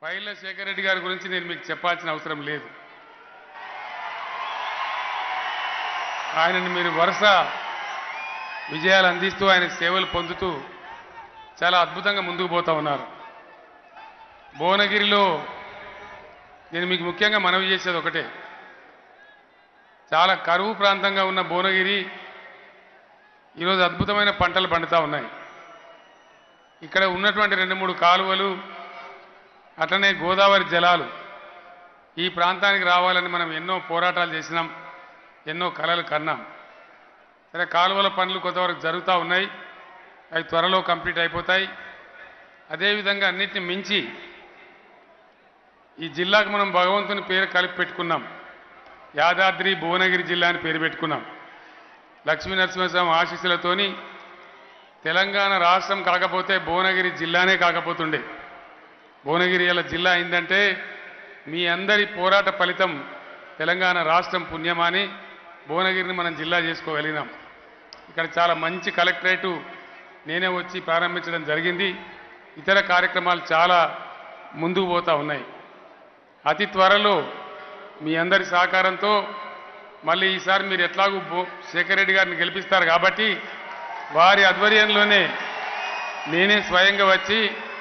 పైల శేఖర్ రెడ్డి గారి గురించి నేను మీకు చెప్పాల్సిన అవసరం లేదు ఆయనని మీరు వరుస విజయాలు అందిస్తూ ఆయన సేవలు పొందుతూ చాలా అద్భుతంగా ముందుకు పోతా ఉన్నారు భువనగిరిలో నేను మీకు ముఖ్యంగా మనవి చేసేది ఒకటే చాలా కరువు ప్రాంతంగా ఉన్న భువనగిరి ఈరోజు అద్భుతమైన పంటలు పండుతూ ఉన్నాయి ఇక్కడ ఉన్నటువంటి రెండు మూడు కాలువలు అట్లనే గోదావరి జలాలు ఈ ప్రాంతానికి రావాలని మనం ఎన్నో పోరాటాలు చేసినాం ఎన్నో కలలు కన్నాం సరే కాలువల పనులు కొంతవరకు జరుగుతూ ఉన్నాయి అవి త్వరలో కంప్లీట్ అయిపోతాయి అదేవిధంగా అన్నిటిని మించి ఈ జిల్లాకు మనం భగవంతుని పేరు కలిపి పెట్టుకున్నాం యాదాద్రి భువనగిరి జిల్లా అని పేరు పెట్టుకున్నాం లక్ష్మీ నరసింహస్వామి ఆశీస్సులతోని తెలంగాణ రాష్ట్రం కాకపోతే భువనగిరి జిల్లానే కాకపోతుండే భువనగిరి ఇలా జిల్లా అయిందంటే మీ అందరి పోరాట ఫలితం తెలంగాణ రాష్ట్రం పుణ్యమాని భువనగిరిని మనం జిల్లా చేసుకోగలిగినాం ఇక్కడ చాలా మంచి కలెక్టరేటు నేనే వచ్చి ప్రారంభించడం జరిగింది ఇతర కార్యక్రమాలు చాలా ముందుకు పోతా ఉన్నాయి అతి త్వరలో మీ అందరి సహకారంతో మళ్ళీ ఈసారి మీరు ఎట్లాగూ బో- శేఖర్ రెడ్డి గారిని గెలిపిస్తారు కాబట్టి వారి ఆధ్వర్యంలోనే నేనే స్వయంగా వచ్చి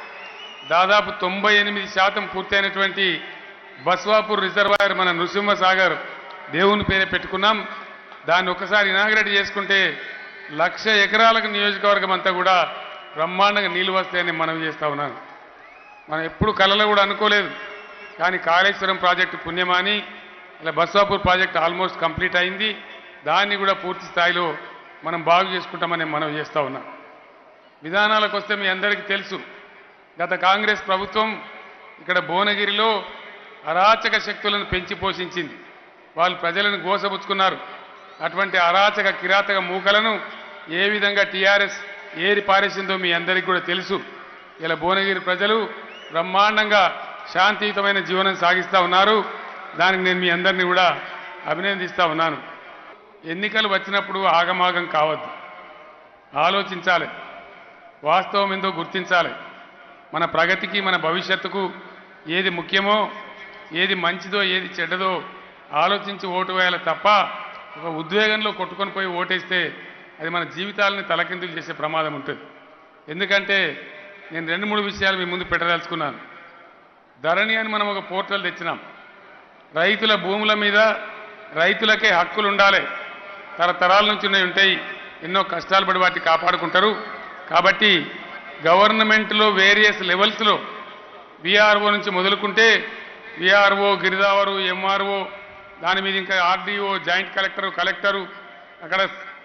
దాదాపు తొంభై ఎనిమిది శాతం పూర్తయినటువంటి బస్వాపూర్ రిజర్వాయర్ మన నృసింహ సాగర్ దేవుని పేరే పెట్టుకున్నాం దాన్ని ఒకసారి ఇనాగ్రేట్ చేసుకుంటే లక్ష ఎకరాలకు నియోజకవర్గం అంతా కూడా బ్రహ్మాండంగా నీళ్లు వస్తాయని మనవి చేస్తా ఉన్నాను మనం ఎప్పుడు కలలో కూడా అనుకోలేదు కానీ కాళేశ్వరం ప్రాజెక్టు పుణ్యమాని ఇలా బస్వాపూర్ ప్రాజెక్ట్ ఆల్మోస్ట్ కంప్లీట్ అయింది దాన్ని కూడా పూర్తి స్థాయిలో మనం బాగు చేసుకుంటామని మనం చేస్తా ఉన్నాం విధానాలకు వస్తే మీ అందరికీ తెలుసు గత కాంగ్రెస్ ప్రభుత్వం ఇక్కడ భువనగిరిలో అరాచక శక్తులను పెంచి పోషించింది వాళ్ళు ప్రజలను గోసపుచ్చుకున్నారు అటువంటి అరాచక కిరాతక మూకలను ఏ విధంగా టీఆర్ఎస్ ఏరి పారేసిందో మీ అందరికీ కూడా తెలుసు ఇలా భువనగిరి ప్రజలు బ్రహ్మాండంగా శాంతియుతమైన జీవనం సాగిస్తూ ఉన్నారు దానికి నేను మీ అందరినీ కూడా అభినందిస్తూ ఉన్నాను ఎన్నికలు వచ్చినప్పుడు ఆగమాగం కావద్దు ఆలోచించాలి వాస్తవం ఏందో గుర్తించాలి మన ప్రగతికి మన భవిష్యత్తుకు ఏది ముఖ్యమో ఏది మంచిదో ఏది చెడ్డదో ఆలోచించి ఓటు వేయాలి తప్ప ఒక ఉద్వేగంలో కొట్టుకొని పోయి ఓటేస్తే అది మన జీవితాలని తలకిందులు చేసే ప్రమాదం ఉంటుంది ఎందుకంటే నేను రెండు మూడు విషయాలు మీ ముందు పెట్టదలుచుకున్నాను ధరణి అని మనం ఒక పోర్టల్ తెచ్చినాం రైతుల భూముల మీద రైతులకే హక్కులు ఉండాలి తరతరాల నుంచి ఉన్నాయి ఉంటాయి ఎన్నో కష్టాలు పడి వాటిని కాపాడుకుంటారు కాబట్టి గవర్నమెంట్లో వేరియస్ లెవెల్స్లో విఆర్ఓ నుంచి మొదలుకుంటే విఆర్ఓ గిరిదావరు ఎంఆర్ఓ దాని మీద ఇంకా ఆర్డీఓ జాయింట్ కలెక్టరు కలెక్టరు అక్కడ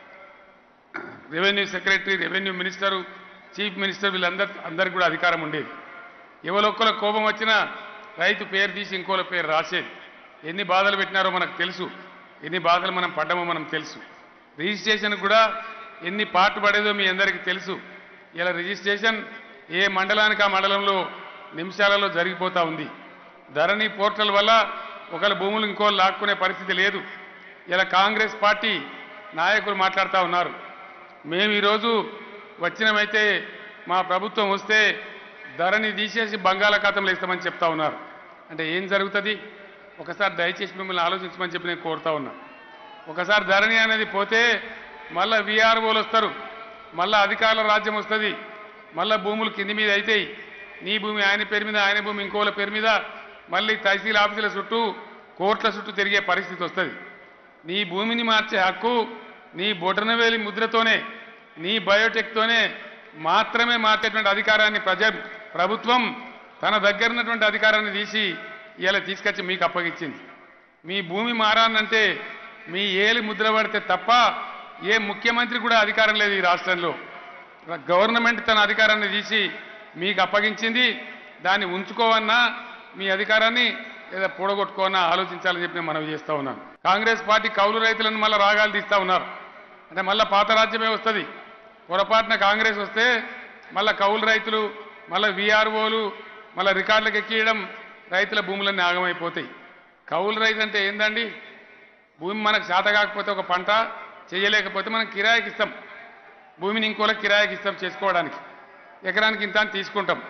revenue secretary revenue minister chief minister వీళ్ళందరి అందరికి కూడా అధికారం ఉండేది ఎవరొక్కల కోపం వచ్చినా రైతు పేరు తీసి ఇంకోల పేరు రాసేది ఎన్ని బాధలు పెట్టినారో మనకు తెలుసు ఎన్ని బాధలు మనం పడ్డామో మనం తెలుసు రిజిస్ట్రేషన్ కూడా ఎన్ని పాటు పడేదో మీ అందరికీ తెలుసు ఇలా రిజిస్ట్రేషన్ ఏ మండలానికి ఆ మండలంలో నిమిషాలలో జరిగిపోతా ఉంది ధరణి పోర్టల్ వల్ల ఒకళ్ళ భూములు ఇంకోళ్ళు లాక్కునే పరిస్థితి లేదు ఇలా కాంగ్రెస్ పార్టీ నాయకులు మాట్లాడుతూ ఉన్నారు మేము ఈరోజు వచ్చినమైతే మా ప్రభుత్వం వస్తే ధరని తీసేసి బంగాళాఖాతంలో ఇస్తామని చెప్తా ఉన్నారు అంటే ఏం జరుగుతుంది ఒకసారి దయచేసి మిమ్మల్ని ఆలోచించమని చెప్పి నేను కోరుతా ఉన్నా ఒకసారి ధరణి అనేది పోతే మళ్ళా విఆర్ఓలు వస్తారు మళ్ళా అధికారుల రాజ్యం వస్తుంది మళ్ళా భూములు కింది మీద అవుతాయి నీ భూమి ఆయన పేరు మీద ఆయన భూమి ఇంకోళ్ళ పేరు మీద మళ్ళీ తహసీల్ ఆఫీసుల చుట్టూ కోర్టుల చుట్టూ తిరిగే పరిస్థితి వస్తుంది నీ భూమిని మార్చే హక్కు నీ బొటనవేలి ముద్రతోనే నీ బయోటెక్తోనే మాత్రమే మార్చేటువంటి అధికారాన్ని ప్రజ ప్రభుత్వం తన దగ్గర ఉన్నటువంటి అధికారాన్ని తీసి ఇలా తీసుకొచ్చి మీకు అప్పగించింది మీ భూమి మారాలంటే మీ ఏలి ముద్ర పడితే తప్ప ఏ ముఖ్యమంత్రి కూడా అధికారం లేదు ఈ రాష్ట్రంలో గవర్నమెంట్ తన అధికారాన్ని తీసి మీకు అప్పగించింది దాన్ని ఉంచుకోవన్నా మీ అధికారాన్ని లేదా పొడగొట్టుకోవన్నా ఆలోచించాలని చెప్పి నేను మనవి చేస్తా ఉన్నాను కాంగ్రెస్ పార్టీ కౌలు రైతులను మళ్ళీ రాగాలు తీస్తా ఉన్నారు అంటే మళ్ళీ పాత రాజ్యమే వస్తుంది పొరపాటున కాంగ్రెస్ వస్తే మళ్ళీ కౌలు రైతులు మళ్ళీ విఆర్ఓలు మళ్ళీ రికార్డులకు ఎక్కియడం రైతుల భూములన్నీ ఆగమైపోతాయి కౌలు రైతు అంటే ఏందండి భూమి మనకు శాత కాకపోతే ఒక పంట చేయలేకపోతే మనం కిరాయికి ఇస్తాం భూమిని ఇంకోళ్ళకి కిరాయికి ఇస్తాం చేసుకోవడానికి ఎకరానికి ఇంత అని తీసుకుంటాం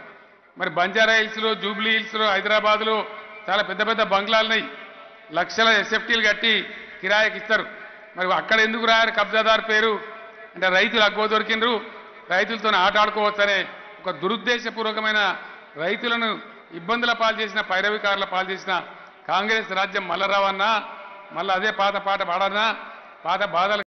మరి బంజారా హిల్స్లో జూబ్లీ హిల్స్లో హైదరాబాద్లో చాలా పెద్ద పెద్ద బంగ్లాలున్నాయి లక్షల ఎస్ఎఫ్టీలు కట్టి కిరాయికి ఇస్తారు మరి అక్కడ ఎందుకు రాయారు కబ్జాదారు పేరు అంటే రైతులు అగ్గో దొరికిండ్రు రైతులతో ఆట ఆడుకోవచ్చనే ఒక దురుద్దేశపూర్వకమైన రైతులను ఇబ్బందుల పాలు చేసిన పైరవికారుల పాలు చేసిన కాంగ్రెస్ రాజ్యం మళ్ళా రావన్నా మళ్ళీ అదే పాత పాట పాడన్నా పాత బాధలు